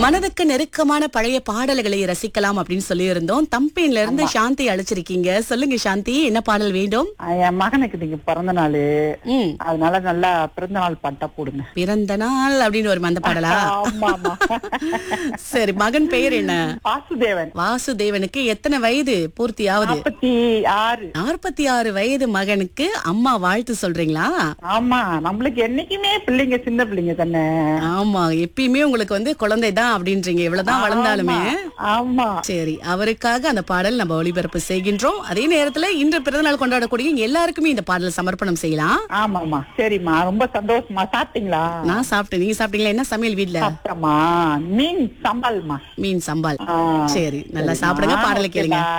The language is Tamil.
மனதுக்கு நெருக்கமான பழைய பாடல்களை ரசிக்கலாம் அப்படின்னு சொல்லி இருந்தோம் தம்பேன்ல இருந்து சாந்தி அழைச்சிருக்கீங்க சொல்லுங்க சாந்தி என்ன பாடல் வேண்டும் ஆஹ் என் மகனுக்கு நீங்க பிறந்த நாள் ம் அதனால நல்லா பிறந்த நாள் பாட்டா போடுங்க பிறந்த நாள் அப்படின்னு ஒரு அந்த பாடலா ஆமா ஆமா சரி மகன் பெயர் என்ன வாசுதேவன் வாசுதேவனுக்கு எத்தனை வயது பூர்த்தி ஆகுது நாற்பத்தி ஆறு நாற்பத்தி ஆறு வயது மகனுக்கு அம்மா வாழ்த்து சொல்றீங்களா ஆமா நம்மளுக்கு என்னைக்குமே பிள்ளைங்க சின்ன பிள்ளைங்க தானே ஆமா எப்பயுமே உங்களுக்கு வந்து குழந்தை தான் அப்படின்றீங்க இவ்வளவுதான் வளர்ந்தாலுமே ஆமா சரி அவருக்காக அந்த பாடல் நம்ம ஒளிபரப்பு செய்கின்றோம் அதே நேரத்துல இன்று பிறந்தநாள் கொண்டாடக்கூடிய எல்லாருக்குமே இந்த பாடல் சமர்ப்பணம் செய்யலாம் ஆமாமா சரிம்மா ரொம்ப சந்தோஷமா சாப்பிட்டீங்களா நான் சாப்பிட்டேன் நீங்க சாப்பிட்டீங்களா என்ன சமையல் வீட்ல சாப்பிட்டமா மீன் சம்பால்மா மீன் சம்பால் ஆ. சரி நல்லா சாப்பிடுங்க பாடலை கேளுங்க